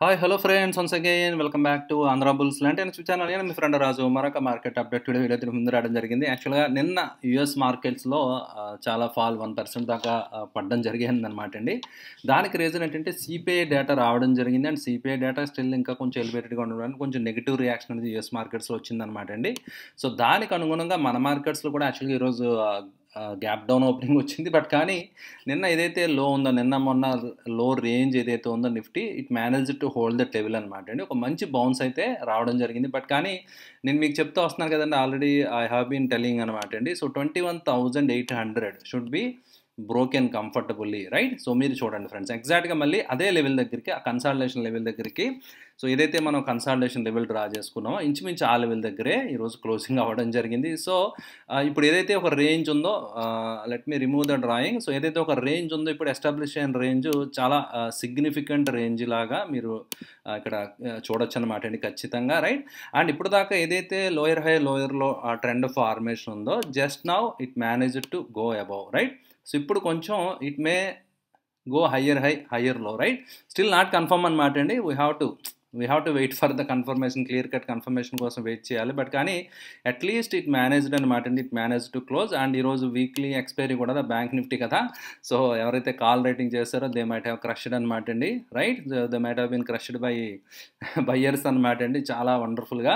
hi hello friends once again welcome back to Andhra bulls లాంటి నేను చూచాను నేను మీ ఫ్రెండ్ రాజు మరొక మార్కెట్ అప్డేట్ వీడియో వీడియో ముందు రావడం జరిగింది యాక్చువల్గా నిన్న యుఎస్ మార్కెట్స్లో ఆ, చాలా ఫాల్ వన్ పర్సెంట్ దాకా ఆ, పడడం జరిగింది అనమాట అండి దానికి రీజన్ ఏంటంటే సిపిఐ డేటా రావడం జరిగింది అండ్ సిపిఐ డేటా స్టిల్ ఇంకా కొంచెం ఎలివేటెడ్గా ఉండడానికి కొంచెం నెగిటివ్ రియాక్షన్ అనేది యుఎస్ మార్కెట్స్లో వచ్చిందనమాట అండి సో దానికి అనుగుణంగా మన మార్కెట్స్లో కూడా యాక్చువల్గా ఈరోజు గ్యాప్ డౌన్ ఓపెనింగ్ వచ్చింది బట్ కానీ నిన్న ఏదైతే లో ఉందో నిన్న మొన్న లో రేంజ్ ఏదైతే ఉందో Nifty it manage to hold that level అనమాట అండి ఒక మంచి బౌన్స్ అయితే రావడం జరిగింది బట్ కానీ నేను మీకు చెప్తూ వస్తున్నాను కదండి already I have been telling అనమాట అండి so twenty one thousand eight hundred should be broken comfortably right so మీరు చూడండి ఫ్రెండ్స్ ఎగ్జాక్ట్గా మళ్ళీ అదే లెవెల్ దగ్గరికి ఆ కన్సాలిడేషన్ లెవెల్ దగ్గరికి సో ఏదైతే మనం కన్సాలిడేషన్ లెవెల్ డ్రా చేసుకున్నామో ఇంచుమించు ఆ లెవెల్ దగ్గరే ఈరోజు క్లోజింగ్ అవ్వడం జరిగింది సో ఆ, ఇప్పుడు ఏదైతే ఒక రేంజ్ ఉందో let me remove the drawing so ఏదైతే ఒక రేంజ్ ఉందో ఇప్పుడు ఎస్టాబ్లిష్ అయిన రేంజ్ చాలా సిగ్నిఫికెంట్ రేంజ్ లాగా మీరు ఆ, ఇక్కడ చూడొచ్చు అనమాట అండి ఖచ్చితంగా రైట్ అండ్ ఇప్పుడు దాకా ఏదైతే లోయర్ హై లోయర్లో ఆ ట్రెండ్ ఫార్మేషన్ ఉందో just now it manage to go above right so ఇప్పుడు కొంచెం it may go higher high higher low right still not confirm అనమాట అండి we have to we have to wait for the confirmation clear cut confirmation కోసం wait చేయాలి but కానీ at least it managed అనమాట అండి it manage to close and ఈరోజు weekly expiry కూడా bank Nifty కదా సో ఎవరైతే కాల్ రేటింగ్ చేస్తారో దే మైట్ హ్యావ్ క్రష్డ్ అనమాట అండి right they might have been crushed by buyers అనమాట అండి చాలా వండర్ఫుల్గా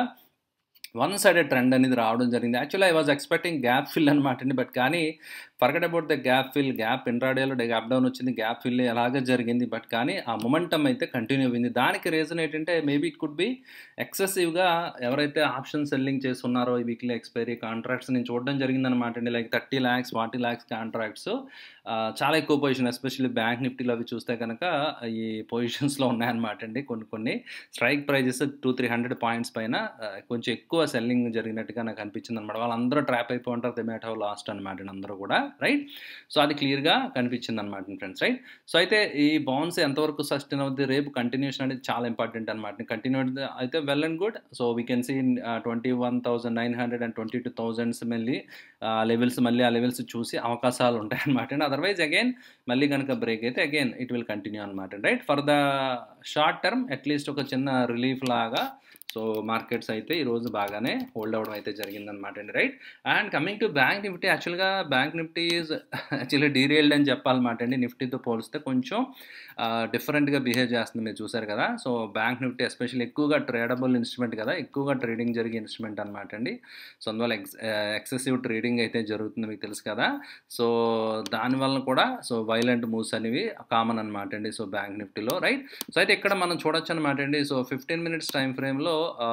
వన్ సైడెడ్ ట్రెండ్ అనేది రావడం జరిగింది actually I was expecting gap fill అనమాట అండి బట్ కానీ forgot about the gap fill gap ఇంట్రాడేలో గ్యాప్ డౌన్ వచ్చింది గ్యాప్ ఫిల్ ఎలాగ జరిగింది బట్ కానీ ఆ మొమెంటం అయితే కంటిన్యూ అయింది దానికి రీజన్ ఏంటంటే మేబీ ఇట్ కుడ్ బి ఎక్సెసివ్గా ఎవరైతే ఆప్షన్ సెల్లింగ్ చేస్తున్నారో ఈ వీక్లీ ఎక్స్పైరీ కాంట్రాక్ట్స్ నేను చూడడం జరిగిందనమాట అండి like thirty lakhs forty lakhs contracts చాలా ఎక్కువ పొజిషన్ ఎస్పెషల్లీ బ్యాంక్ నిఫ్టీలో అవి చూస్తే కనుక ఈ పొజిషన్స్లో ఉన్నాయన్నమాట అండి కొన్ని కొన్ని strike prices two three hundred points పైన ఆ, కొంచెం ఎక్కువ సెల్లింగ్ జరిగినట్టుగా నాకు అనిపించింది అనమాట వాళ్ళందరూ ట్రాప్ అయిపోయి ఉంటారు దే మేట్ హ్యావ్ లాస్ట్ అనమాట అండి అందరూ కూడా రైట్ సో అది క్లియర్గా కనిపించింది అనమాట ఫ్రెండ్స్ రైట్ సో అయితే ఈ బౌన్స్ ఎంతవరకు సస్టైన్ అవుతుంది రేపు కంటిన్యూషన్ అనేది చాలా ఇంపార్టెంట్ అనమాట కంటిన్యూ అయితే well and good so we can see twenty one thousand nine hundred and twenty two thousands మళ్ళీ లెవెల్స్ మళ్ళీ ఆ లెవెల్స్ చూసి అవకాశాలు ఉంటాయన్నమాట అండి అదర్వైజ్ అగైన్ మళ్ళీ కనుక బ్రేక్ అయితే అగైన్ ఇట్ విల్ కంటిన్యూ అనమాట right for the short term at least ఒక చిన్న రిలీఫ్ లాగా సో మార్కెట్స్ అయితే ఈరోజు బాగానే హోల్డ్ అవ్వడం అయితే జరిగిందనమాట అండి right and coming to bank Nifty యాక్చువల్గా bank Nifty is actually derailed అని చెప్పాలన్నమాట అండి నిఫ్టీతో పోలిస్తే కొంచెం డిఫరెంట్గా బిహేవ్ చేస్తుంది మీరు చూసారు కదా సో బ్యాంక్ నిఫ్టీ ఎస్పెషల్లీ ఎక్కువగా ట్రేడబుల్ ఇన్స్ట్రుమెంట్ కదా ఎక్కువగా ట్రేడింగ్ జరిగే ఇన్స్ట్రుమెంట్ అనమాట అండి సో అందువల్ల ఎక్స్ ఎక్సెసివ్ ట్రేడింగ్ అయితే జరుగుతుంది మీకు తెలుసు కదా సో దానివల్ల కూడా సో వైలెంట్ మూవ్స్ అనేవి కామన్ అనమాట అండి సో బ్యాంక్ నిఫ్టీలో రైట్ సో అయితే ఇక్కడ మనం చూడొచ్చు అనమాట అండి సో ఫిఫ్టీన్ మినిట్స్ టైం ఫ్రేమ్లో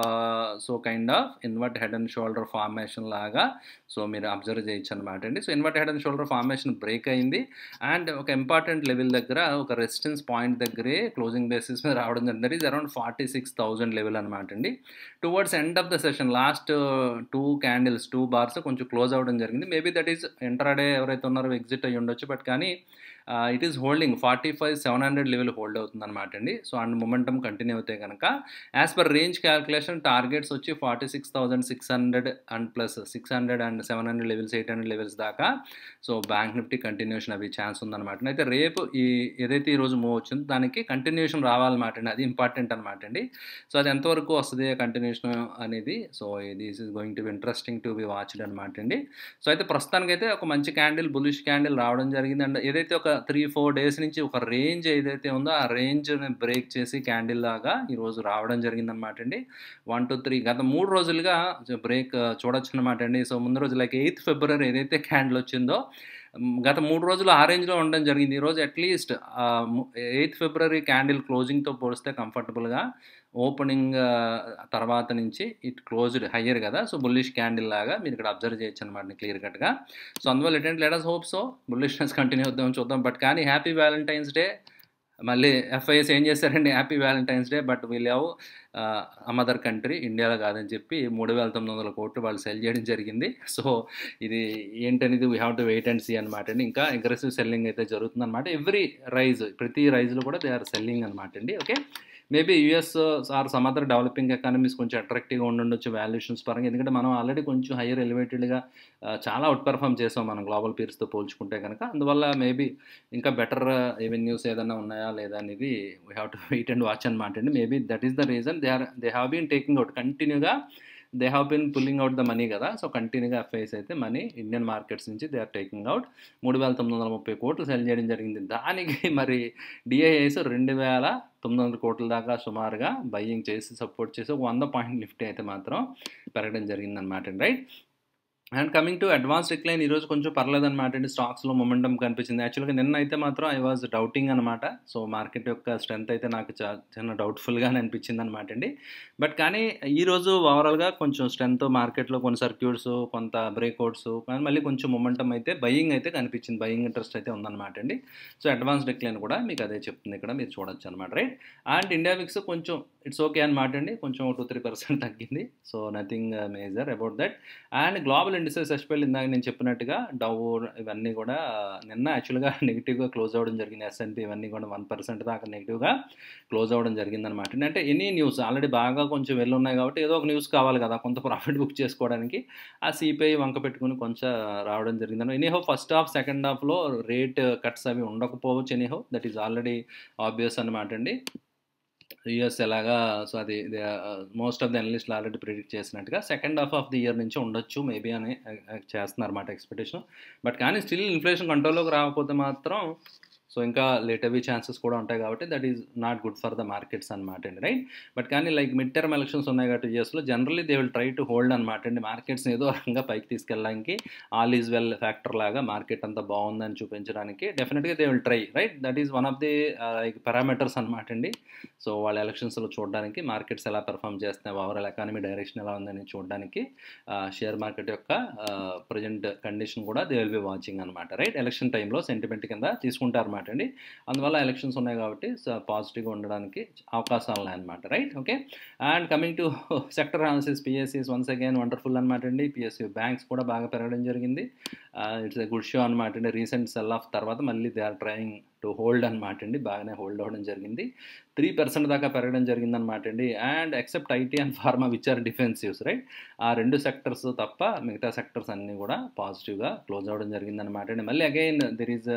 so kind of invert head and shoulder formation లాగా సో మీరు అబ్జర్వ్ చేయొచ్చు అనమాట అండి so invert head and shoulder formation break అయింది అండ్ ఒక ఇంపార్టెంట్ లెవెల్ దగ్గర ఒక రెసిస్టెన్స్ పాయింట్ దగ్గరే క్లోజింగ్ బేసిస్ మీద రావడం జరిగింది that is around forty six thousand level అనమాట అండి towards end of the session last two candles two bars కొంచెం క్లోజ్ అవ్వడం జరిగింది మేబీ దట్ ఈస్ ఎంట్రాడే ఎవరైతే ఉన్నారో ఎగ్జిట్ అయ్యి ఉండొచ్చు బట్ కానీ it is holding forty five seven hundred level hold అవుతుంది అనమాట అండి సో అండ్ మొమెంటం కంటిన్యూ అవుతాయి కనుక as per range calculation targets వచ్చి forty six thousand six hundred and plus six hundred and seven hundred levels eight hundred levels దాకా so bank Nifty continuation అవి chance ఉందన్నమాట అయితే రేపు ఈ ఏదైతే ఈరోజు మూవ్ వచ్చిందో దానికి కంటిన్యూషన్ రావాలన్నమాట అండి అది ఇంపార్టెంట్ అనమాట అండి సో అది ఎంతవరకు వస్తుంది కంటిన్యూషన్ అనేది so this is going to be interesting to be watched అనమాట అండి సో అయితే ప్రస్తుతానికైతే ఒక మంచి క్యాండిల్ బులిష్ క్యాండిల్ రావడం జరిగింది అండ్ ఏదైతే ఒక త్రీ ఫోర్ డేస్ నుంచి ఒక రేంజ్ ఏదైతే ఉందో ఆ రేంజ్ బ్రేక్ చేసి క్యాండిల్ లాగా ఈరోజు రావడం జరిగిందనమాట అండి వన్ టూ త్రీ గత మూడు రోజులుగా బ్రేక్ చూడొచ్చు అనమాట అండి సో ముందు రోజు లైక్ ఎయిత్ ఫిబ్రవరి ఏదైతే క్యాండిల్ వచ్చిందో మ్, గత మూడు రోజులు ఆ రేంజ్లో ఉండడం జరిగింది ఈరోజు అట్లీస్ట్ ఎయిత్ ఫిబ్రవరి క్యాండిల్ క్లోజింగ్తో పోలిస్తే కంఫర్టబుల్గా ఓపెనింగ్ తర్వాత నుంచి ఇట్ క్లోజ్డ్ హయ్యర్ కదా సో బుల్లిష్ క్యాండిల్ లాగా మీరు ఇక్కడ అబ్జర్వ్ చేయొచ్చు అనమాట క్లియర్ కట్గా సో అందువల్ల ఏంటంటే letters hope so bullishness continue అవుతాం చూద్దాం బట్ కానీ హ్యాపీ వ్యాలంటైన్స్ డే మళ్ళీ ఎఫ్ఐఎస్ ఏం చేశారండి హ్యాపీ వ్యాలంటైన్స్ డే బట్ వీళ్ళు హ్యావ్ అమదర్ కంట్రీ ఇండియాలో కాదని చెప్పి మూడు వేల తొమ్మిది వందల కోట్లు వాళ్ళు సెల్ చేయడం జరిగింది సో ఇది ఏంటనేది we have to wait and see అనమాట అండి ఇంకా అగ్రెసివ్ సెల్లింగ్ అయితే జరుగుతుంది అనమాట ఎవ్రీ రైజ్ ప్రతి రైజ్లో కూడా దే ఆర్ సెల్లింగ్ అనమాట అండి okay maybe US or some other developing economies కొంచెం అట్రాక్టివ్గా ఉండుండొచ్చు వాల్యుయేషన్స్ పరంగా ఎందుకంటే మనం ఆల్రెడీ కొంచెం హైయర్ ఎలివేటెడ్గా చాలా అవుట్ పెర్ఫామ్ చేసాం మనం గ్లోబల్ పీర్స్తో పోల్చుకుంటే కనుక అందువల్ల మేబీ ఇంకా బెటర్ రెవెన్యూస్ ఏదైనా ఉన్నాయా లేదా అనేది we have to wait and watch అనమాట అండి maybe that is the reason they are they have been taking out కంటిన్యూగా they have been pulling out the money కదా సో కంటిన్యూగా ఎఫ్ఐఎస్ అయితే మనీ ఇండియన్ మార్కెట్స్ నుంచి దే ఆర్ టేకింగ్ అవుట్ మూడు వేల తొమ్మిది వందల ముప్పై కోట్లు సెల్ చేయడం జరిగింది దానికి మరి డిఐఎస్ రెండు వేల తొమ్మిది వందల కోట్ల దాకా సుమారుగా బయ్యింగ్ చేసి సపోర్ట్ చేసి ఒక వంద పాయింట్ నిఫ్టీ అయితే మాత్రం పెరగడం జరిగిందనమాట right and coming to advance decline ఈరోజు కొంచెం పర్లేదు అనమాట అండి స్టాక్స్లో మొమెంటం కనిపించింది యాక్చువల్గా నిన్న అయితే మాత్రం ఐ వాజ్ డౌటింగ్ అనమాట సో మార్కెట్ యొక్క స్ట్రెంత్ అయితే నాకు చా- చిన్న డౌట్ఫుల్గానే అనిపించింది అనమాట అండి బట్ కానీ ఈరోజు ఓవరాల్గా కొంచెం స్ట్రెంత్ మార్కెట్లో కొన్ని సర్క్యూట్స్ కొంత బ్రేక్అవుట్స్ కానీ మళ్ళీ కొంచెం మొమెంటం అయితే బయింగ్ అయితే కనిపించింది బయింగ్ ఇంట్రెస్ట్ అయితే ఉందన్నమాట అండి సో అడ్వాన్స్ డిక్లైన్ కూడా మీకు అదే చెప్తుంది ఇక్కడ మీరు చూడొచ్చు అనమాట రైట్ అండ్ ఇండియా విక్స్ కొంచెం ఇట్స్ ఓకే అనమాట అండి కొంచెం టూ త్రీ పర్సెంట్ తగ్గింది so nothing major about that and global indices ఎస్పెల్ ఇందాక నేను చెప్పినట్టుగా డవ్ ఇవన్నీ కూడా నిన్న యాక్చువల్గా నెగిటివ్గా క్లోజ్ అవ్వడం జరిగింది ఎస్ఎన్పి ఇవన్నీ కూడా వన్ పర్సెంట్ దాకా నెగిటివ్గా క్లోజ్ అవ్వడం జరిగింది అనమాట అంటే ఎనీ న్యూస్ ఆల్రెడీ బాగా కొంచెం వెళ్ళి ఉన్నాయి కాబట్టి ఏదో ఒక న్యూస్ కావాలి కదా కొంత ప్రాఫిట్ బుక్ చేసుకోవడానికి ఆ సిపిఐ వంక పెట్టుకుని కొంచెం రావడం జరిగింది ఎనీహో ఫస్ట్ హాఫ్ సెకండ్ హాఫ్లో రేట్ కట్స్ అవి ఉండకపోవచ్చు anyhow that is already obvious అనమాట అండి యూఎస్ ఎలాగా సో అది మోస్ట్ ఆఫ్ ది అనలిస్ట్లు ఆల్రెడీ ప్రిడిక్ట్ చేసినట్టుగా second half of the year నుంచి ఉండొచ్చు మేబీ అని చేస్తున్నారు అన్నమాట ఎక్స్పెక్టేషన్ బట్ కానీ స్టిల్ ఇన్ఫ్లేషన్ కంట్రోల్లోకి రాకపోతే మాత్రం సో ఇంకా లేట్ అవి ఛాన్సెస్ కూడా ఉంటాయి కాబట్టి that is not good for the markets అనమాట అండి రైట్ బట్ కానీ లైక్ మిడ్ టర్మ్ ఎలక్షన్స్ ఉన్నాయి కాబట్టి యూఎస్లో generally they will try to hold అనమాట అండి మార్కెట్స్ని ఏదో రకంగా పైకి తీసుకెళ్ళడానికి ఆల్ ఈజ్ వెల్ ఫ్యాక్టర్ లాగా మార్కెట్ అంతా బాగుందని చూపించడానికి డెఫినెట్గా they will try right that is one of the like parameters అనమాట అండి సో వాళ్ళ ఎలక్షన్స్లో చూడడానికి మార్కెట్స్ ఎలా పెర్ఫామ్ చేస్తున్నాయి ఓవరాల్ ఎకానమీ డైరెక్షన్ ఎలా ఉందని చూడడానికి షేర్ మార్కెట్ యొక్క ప్రజెంట్ కండిషన్ కూడా దే విల్ బి వాచింగ్ అనమాట రైట్ ఎలక్షన్ టైంలో సెంటిమెంట్ కింద తీసుకుంటారు అనమాట అండి అందువల్ల ఎలక్షన్స్ ఉన్నాయి కాబట్టి పాజిటివ్గా ఉండడానికి అవకాశాలు ఉన్నాయన్నమాట right okay and coming to sector analysis పిఎస్సీస్ వన్స్ అగైన్ వండర్ఫుల్ అనమాట అండి పిఎస్సీ బ్యాంక్స్ కూడా బాగా పెరగడం జరిగింది ఇట్స్ ఎ గుడ్ షో అనమాట అండి రీసెంట్ సెల్ ఆఫ్ తర్వాత మళ్ళీ they are trying to hold అనమాట అండి బాగానే హోల్డ్ అవ్వడం జరిగింది త్రీ పర్సెంట్ దాకా పెరగడం జరిగింది అనమాట అండి and except IT and pharma which are defensives right ఆ రెండు సెక్టర్స్ తప్ప మిగతా సెక్టర్స్ అన్నీ కూడా పాజిటివ్గా క్లోజ్ అవ్వడం జరిగింది అనమాట అండి మళ్ళీ again there is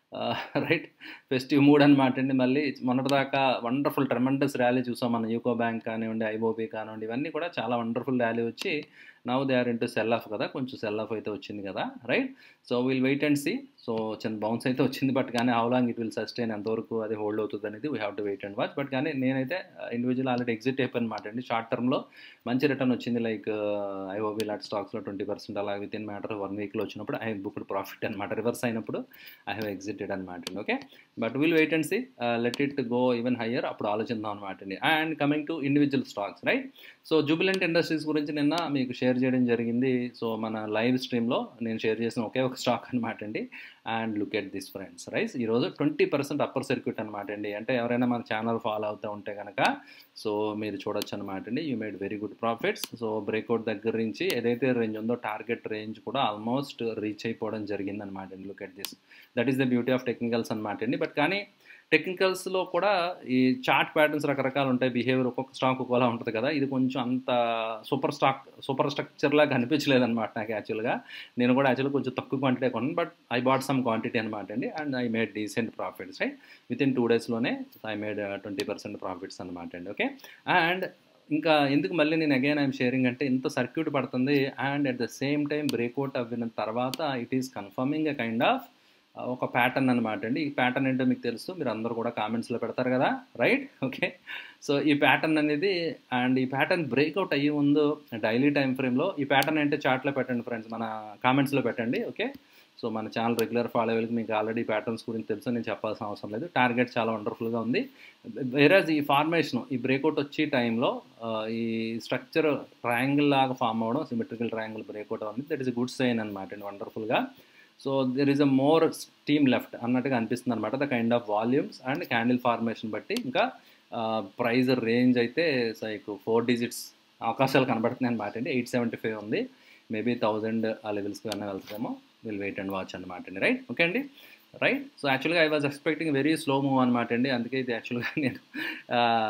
right festive mood అనమాట అండి మళ్ళీ మొన్నటిదాకా వండర్ఫుల్ ట్రెమండస్ ర్యాలీ చూసాం మన యూకో బ్యాంక్ కానివ్వండి ఐబోబీ కానివ్వండి ఇవన్నీ కూడా చాలా వండర్ఫుల్ ర్యాలీ వచ్చి now they are into sell off కదా కొంచెం సెల్ ఆఫ్ అయితే వచ్చింది కదా right so will wait and see so చిన్న బౌన్స్ అయితే వచ్చింది బట్ కానీ how long it will sustain ఎంతవరకు అది హోల్డ్ అవుతుంది అనేది we have to wait and watch but కానీ నేనైతే ఇండివిజువల్ ఆల్రెడీ ఎగ్జిట్ అయిపోయిన అనమాట అండి షార్ట్ టర్మ్లో మంచి రిటర్న్ వచ్చింది లైక్ ఐఓబీ లాంటి స్టాక్స్లో ట్వంటీ పర్సెంట్ అలా విత్ ఇన్ మ్యాటర్ వన్ వీక్లో వచ్చినప్పుడు ఐ బుక్డ్ ప్రాఫిట్ అనమాట రివర్స్ అయినప్పుడు ఐ హ్యావ్ ఎగ్జిటెడ్ అనమాట అండి okay but will wait and see let it go even higher అప్పుడు ఆలోచిద్దాం అనమాట అండి and coming to individual stocks right so Jubilant Industries గురించి నిన్న మీకు షేర్ చేయడం జరిగింది సో మన లైవ్ స్ట్రీమ్లో నేను షేర్ చేసిన ఒకే ఒక స్టాక్ అనమాట అండి and look at this friends rise ఈరోజు ట్వంటీ పర్సెంట్ అప్పర్ సర్క్యూట్ అనమాట అండి అంటే ఎవరైనా మన ఛానల్ ఫాలో అవుతూ ఉంటే కనుక సో మీరు చూడొచ్చు అనమాట అండి you made very good profits so breakout దగ్గర నుంచి ఏదైతే రేంజ్ ఉందో టార్గెట్ రేంజ్ కూడా ఆల్మోస్ట్ రీచ్ అయిపోవడం జరిగింది అనమాట అండి look at this that is the beauty of technicals అనమాట అండి బట్ కానీ టెక్నికల్స్లో కూడా ఈ చార్ట్ ప్యాటర్న్స్ రకరకాలు ఉంటాయి బిహేవియర్ ఒక్కొక్క స్టాక్ ఒక్కోలా ఉంటుంది కదా ఇది కొంచెం అంత సూపర్ స్టాక్ సూపర్ స్ట్రక్చర్లా కనిపించలేదు అనమాట నాకు యాక్చువల్గా నేను కూడా యాక్చువల్గా కొంచెం తక్కువ క్వాంటిటీ కొన్నాను but I bought some quantity అనమాట అండి and I made decent profits right within two డేస్లోనే I made twenty percent profits అనమాట అండి ఓకే అండ్ ఇంకా ఎందుకు మళ్ళీ నేను అగైన్ ఐఎమ్ షేరింగ్ అంటే ఇంత సర్క్యూట్ పడుతుంది and at the same time breakout అవ్విన తర్వాత it is confirming a kind of ఒక ప్యాటర్న్ అనమాట అండి ఈ ప్యాటర్న్ ఏంటో మీకు తెలుసు మీరు అందరూ కూడా కామెంట్స్లో పెడతారు కదా రైట్ ఓకే సో ఈ ప్యాటర్న్ అనేది అండ్ ఈ ప్యాటర్న్ బ్రేక్అవుట్ అయ్యి ముందు డైలీ టైం ఫ్రేమ్లో ఈ ప్యాటర్న్ అంటే చార్ట్లో పెట్టండి ఫ్రెండ్స్ మన కామెంట్స్లో పెట్టండి ఓకే సో మన ఛానల్ రెగ్యులర్ ఫాలోవర్కి మీకు ఆల్రెడీ ప్యాటర్న్స్ గురించి తెలుసు నేను చెప్పాల్సిన అవసరం లేదు టార్గెట్ చాలా వండర్ఫుల్గా ఉంది వేరేజ్ ఈ ఫార్మేషన్ ఈ బ్రేక్అవుట్ వచ్చే టైంలో ఈ స్ట్రక్చర్ ట్రయాంగిల్ లాగా ఫామ్ అవ్వడం సిమెట్రికల్ ట్రయాంగిల్ బ్రేక్అవుట్ అవ్వడం దట్ ఈస్ గుడ్ సైన్ అనమాట అండి వండర్ఫుల్గా so there is a more steam left అన్నట్టుగా అనిపిస్తుంది అనమాట the kind of volumes and candle formation బట్టి ఇంకా ప్రైజ్ రేంజ్ అయితే లైక్ ఫోర్ డిజిట్స్ అవకాశాలు కనబడుతున్నాయి అనమాట అండి ఎయిట్ సెవెంటీ ఫైవ్ ఉంది మేబీ థౌజండ్ ఆ లెవెల్స్కి కన్నా వెళ్తామో విల్ వెయిట్ అండ్ వాచ్ అనమాట అండి రైట్ ఓకే అండి రైట్ సో యాక్చువల్గా I was expecting very slow move అనమాట అండి అందుకే ఇది యాక్చువల్గా నేను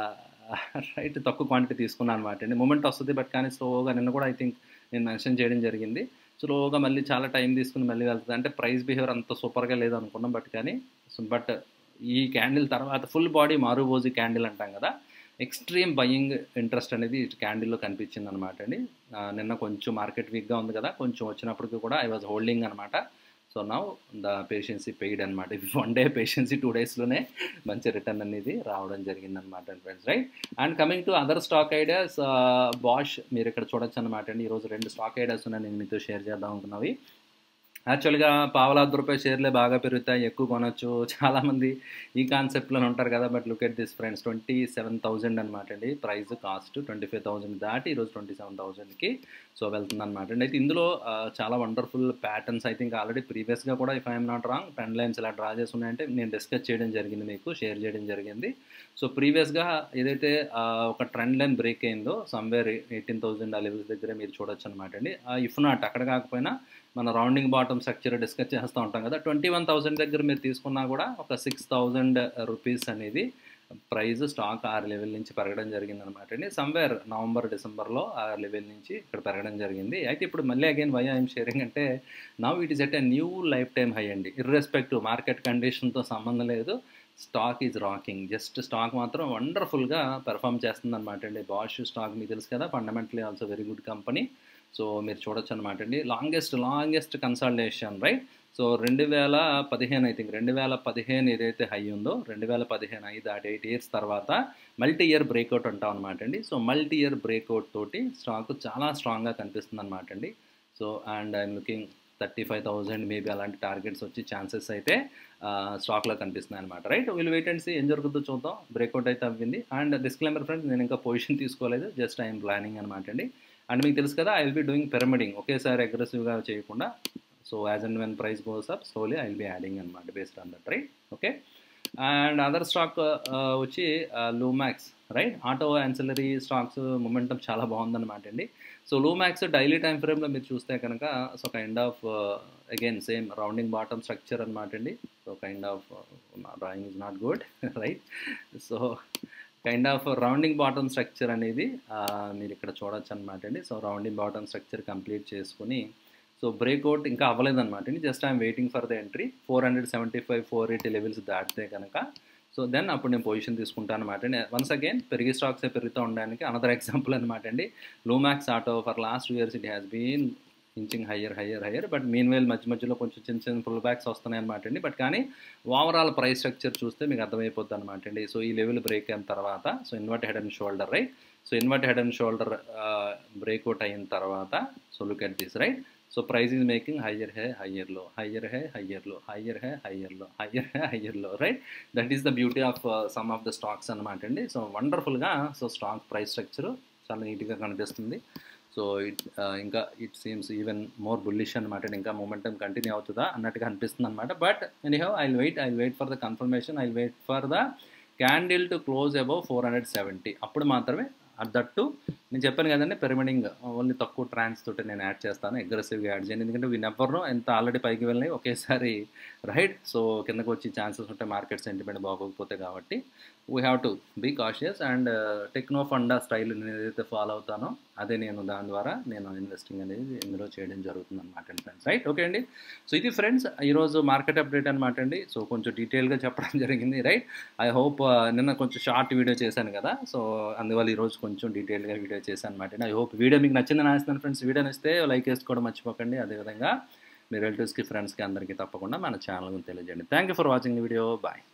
రైట్ తక్కువ క్వాంటిటీ తీసుకున్నాను అనమాట అండి మూమెంట్ వస్తుంది బట్ కానీ స్లోగా నిన్న కూడా ఐ థింక్ నేను మెన్షన్ చేయడం జరిగింది స్లోగా మళ్ళీ చాలా టైం తీసుకుని మళ్ళీ వెళ్తుంది అంటే ప్రైస్ బిహేవియర్ అంత సూపర్గా లేదు అనుకున్నాం బట్ కానీ బట్ ఈ క్యాండిల్ తర్వాత ఫుల్ బాడీ మారుబోజీ క్యాండిల్ అంటాం కదా ఎక్స్ట్రీమ్ బయింగ్ ఇంట్రెస్ట్ అనేది ఈ క్యాండిల్లో కనిపించింది అనమాట అండి ఆ, నిన్న కొంచెం మార్కెట్ వీక్గా ఉంది కదా కొంచెం వచ్చినప్పటికీ కూడా ఐ వాజ్ హోల్డింగ్ అనమాట so now the patiency paid అనమాట వన్ డే పేషెన్సీ టూ డేస్లోనే మంచి రిటర్న్ అనేది రావడం జరిగింది అనమాట friends right and coming to other stock ideas Bosch మీరు ఇక్కడ చూడొచ్చు అనమాట అండి ఈరోజు రెండు స్టాక్ ఐడియాస్ ఉన్నాయి నేను మీతో షేర్ చేద్దాం అనుకున్నవి యాక్చువల్గా పావలాది రూపాయల షేర్లే బాగా పెరుగుతాయి ఎక్కువ కొనొచ్చు చాలామంది ఈ కాన్సెప్ట్లో ఉంటారు కదా but look at this friends twenty seven thousand అనమాట అండి price cost twenty five thousand దాటి ఈరోజు ట్వంటీ సెవెన్ థౌసండ్కి సో వెళ్తుంది అనమాట అండి అయితే ఇందులో ఆ, చాలా wonderful patterns I think already ప్రీవియస్గా కూడా if I'm not wrong trend lines ఇలా డ్రా చేసి ఉన్నాయంటే నేను డిస్కస్ చేయడం జరిగింది మీకు షేర్ చేయడం జరిగింది సో ప్రీవియస్గా ఏదైతే ఆ, ఒక ట్రెండ్ లైన్ బ్రేక్ అయిందో సమ్వేర్ ఎయిటీన్ థౌసండ్ ఆ లెవెల్స్ దగ్గర మీరు చూడొచ్చు అనమాట అండి ఇఫ్ నాట్ అక్కడ కాకపోయినా మన రౌండింగ్ బాటమ్ స్ట్రక్చర్ డిస్కస్ చేస్తూ ఉంటాం కదా ట్వంటీ వన్ థౌసండ్ దగ్గర మీరు తీసుకున్నా కూడా ఒక సిక్స్ థౌజండ్ రూపీస్ అనేది ప్రైస్ స్టాక్ ఆ లెవెల్ నుంచి పెరగడం జరిగింది అనమాట అండి సమ్వేర్ నవంబర్ డిసెంబర్లో ఆ లెవెల్ నుంచి ఇక్కడ పెరగడం జరిగింది అయితే ఇప్పుడు మళ్ళీ అగైన్ వై ఐఎమ్ షేరింగ్ అంటే now it is at a new lifetime high అండి ఇర్రెస్పెక్టివ్ మార్కెట్ కండిషన్తో సంబంధం లేదు stock is rocking just stock మాత్రం వండర్ఫుల్గా పెర్ఫామ్ చేస్తుంది అనమాట అండి బాష్ స్టాక్ మీకు తెలుసు కదా fundamentally also very good company so మీరు చూడొచ్చు అనమాట అండి longest longest consultation right so రెండు వేల పదిహేను ఐ థింక్ రెండు వేల పదిహేను ఏదైతే హై ఉందో రెండు వేల పదిహేను ఐదు దాటి ఎయిట్ ఇయర్స్ తర్వాత మల్టీ ఇయర్ బ్రేక్అవుట్ అంటాం అనమాట అండి సో మల్టీ ఇయర్ బ్రేక్అవుట్ తోటి స్టాక్ చాలా స్ట్రాంగ్గా కనిపిస్తుంది అనమాట అండి so and I'm looking thirty five thousand maybe అలాంటి టార్గెట్స్ వచ్చి ఛాన్సెస్ అయితే స్టాక్లో కనిపిస్తున్నాయి అనమాట రైట్ వీళ్ళు వెయిట్ అండ్ సీ ఏం జరుగుతుందో చూద్దాం బ్రేక్అవుట్ అయితే అవ్వింది అండ్ డిస్క్లైమర్ ఫ్రెండ్స్ నేను ఇంకా పొజిషన్ తీసుకోలేదు జస్ట్ ఐఎమ్ ప్లానింగ్ అనమాట అండి అండ్ మీకు తెలుసు కదా I will be doing pyramiding ఒకేసారి అగ్రెసివ్గా చేయకుండా so as and when price goes up slowly I will be adding అనమాట based on that right okay and other stock వచ్చి Lumax right auto ancillary stocks momentum చాలా బాగుందన్నమాట అండి so Lumax daily time ఫ్రేమ్లో మీరు చూస్తే కనుక so kind of again same rounding bottom structure అనమాట అండి so kind of drawing is not good right so kind of rounding bottom structure అనేది ఆ, మీరు ఇక్కడ చూడొచ్చు అనమాట అండి so rounding bottom structure complete చేసుకుని సో బ్రేక్అవుట్ ఇంకా అవ్వలేదన్నమాట అండి just I'm waiting for the entry four hundred seventy five four eighty levels దాటితే కనుక సో దెన్ అప్పుడు నేను పొజిషన్ తీసుకుంటాను అనమాట అండి వన్స్ అగైన్ పెరిగి స్టాక్స్ పెరుగుతూ ఉండడానికి అనదర్ ఎగ్జాంపుల్ అనమాట అండి Lumax auto for last two years it has been inching higher higher higher but meanwhile మధ్య మధ్యలో కొంచెం చిన్న చిన్న ఫుల్ బ్యాక్స్ వస్తున్నాయి అనమాట అండి బట్ కానీ ఓవరాల్ ప్రైస్ స్ట్రక్చర్ చూస్తే మీకు అర్థమైపోద్ది అనమాట అండి సో ఈ లెవెల్ బ్రేక్ అయిన తర్వాత so invert head and shoulder right so invert head and shoulder breakout అయిన తర్వాత so look at this right so price is making higher high higher low higher high higher low higher high higher low higher high higher low right that is the beauty of some of the stocks అనమాట అండి so వండర్ఫుల్గా so stock price structure చాలా నీట్గా కనిపిస్తుంది so it ఇంకా it seems even more bullish అనమాట ఇంకా momentum continue అవుతుందా అన్నట్టుగా అనిపిస్తుంది అనమాట but anyhow I wait I wait for the confirmation I wait for the candle to close above four hundred seventy అప్పుడు మాత్రమే దట్టు నేను చెప్పాను కదండి పిరమిడింగ్ ఓన్లీ తక్కువ ట్రాన్స్ తోటి నేను యాడ్ చేస్తాను అగ్రెసివ్గా యాడ్ చేయను ఎందుకంటే వీ నెవర్ ఎంత ఆల్రెడీ పైకి వెళ్ళినాయి ఒకేసారి రైట్ సో కిందకు వచ్చి ఛాన్సెస్ ఉంటాయి మార్కెట్ సెంటిమెంట్ బాగోకపోతే కాబట్టి we have to be cautious and techno funda style నేను ఏదైతే ఫాలో అవుతానో అదే నేను దాని ద్వారా నేను ఇన్వెస్టింగ్ అనేది ఇందులో చేయడం జరుగుతుంది అనమాట అండి ఫ్రెండ్స్ రైట్ ఓకే అండి సో ఇది ఫ్రెండ్స్ ఈరోజు మార్కెట్ అప్డేట్ అనమాట అండి సో కొంచెం డీటెయిల్గా చెప్పడం జరిగింది రైట్ ఐ హోప్ నిన్న కొంచెం షార్ట్ వీడియో చేశాను కదా సో అందువల్ల ఈరోజు కొంచెం డీటెయిల్గా వీడియో చేశాను అనమాట ఐ హోప్ వీడియో మీకు నచ్చిందని ఆశిస్తున్నాను ఫ్రెండ్స్ వీడియో నచ్చితే లైక్ వేసుకోవడం మర్చిపోకండి అదేవిధంగా మీ రిలేటివ్స్కి ఫ్రెండ్స్కి అందరికీ తప్పకుండా మన ఛానల్ గురించి తెలియజేయండి thank you for watching video bye